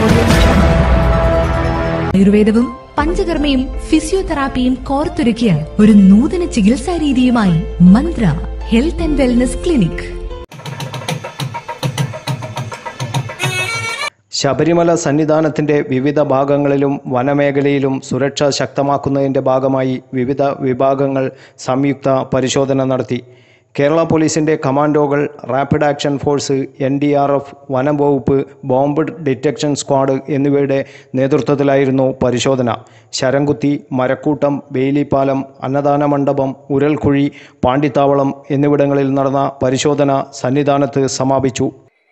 ആയുർവേദവും പഞ്ചകർമ്മയും ഫിസിയോതെറാപ്പിയും കോർത്തിണക്കിയ ഒരു നൂതന ചികിത്സാ രീതിയുമായി Mantra health and wellness clinic Sabarimala സന്നിധാനത്തിന്റെ വിവിധ ഭാഗങ്ങളിലും വനമേഖലയിലും സുരക്ഷ ശക്തമാക്കുന്നതിന്റെ ഭാഗമായി വിവിധ വിഭാഗങ്ങൾ സംയുക്ത പരിശോധന നടത്തി കേരള പോലീസിന്റെ കമാൻഡോകൾ rapid action force N D R F വനം വകുപ്പ് ബോംബ് ഡിറ്റക്ഷൻ സ്ക്വാഡ് എന്നിവയുടെ നേതൃത്വത്തിലായിരുന്നു പരിശോധന ശരംകുത്തി മരക്കൂട്ടം ബെയിലിപ്പാലം അന്നദാന മണ്ഡപം ഉരൽക്കുഴി പാണ്ടിത്താവളം എന്നിവിടങ്ങളിൽ നടന്ന പരിശോധന സന്നിധാനത്ത് സമാപിച്ചു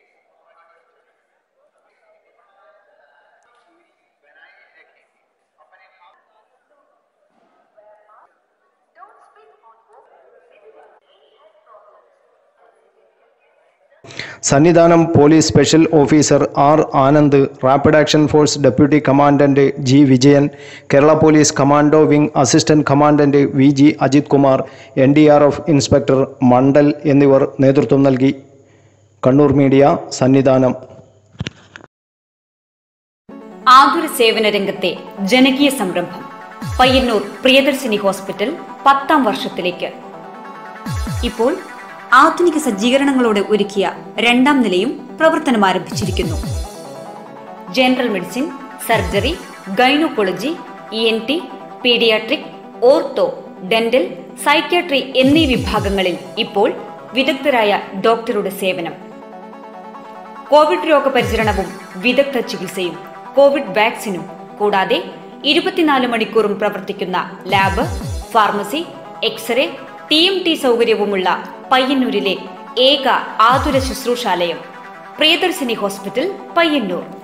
Sannidhanam police special officer R Anand rapid action force deputy commandant G Vijayan Kerala police commando wing assistant commandant V G Ajith Kumar N D R F inspector Mandal എന്നിവർ നേതൃത്വം നൽകി കണ്ണൂർ മീഡിയ സന്നിധാനം ആതുര സേവന രംഗത്തെ ജനകീയ സംരംഭം പയ്യന്നൂർ പ്രിയദർശിനി ഹോസ്പിറ്റൽ പത്താം വർഷത്തിലേക്ക് ഇപ്പോൾ ആധുനിക സജ്ജീകരണങ്ങളോടെ ഒരുക്കിയ രണ്ടാം നിലയും പ്രവർത്തനം ആരംഭിച്ചിരിക്കുന്നു general medicine surgery gynaecology E N T paediatric ortho dental psychiatry എന്നീ വിഭാഗങ്ങളിൽ ഇപ്പോൾ വിദഗ്ധരായ ഡോക്ടറുടെ സേവനം കോവിഡ് രോഗപരിചരണവും വിദഗ്ധ ചികിത്സയും കോവിഡ് വാക്സിനും കൂടാതെ ഇരുപത്തിനാല് മണിക്കൂറും പ്രവർത്തിക്കുന്ന lab pharmacy x ray T M T സൗകര്യവുമുള്ള പയ്യന്നൂരിലെ ഏക ആതുര ശുശ്രൂഷാലയം പ്രിയദർശിനി ഹോസ്പിറ്റൽ പയ്യന്നൂർ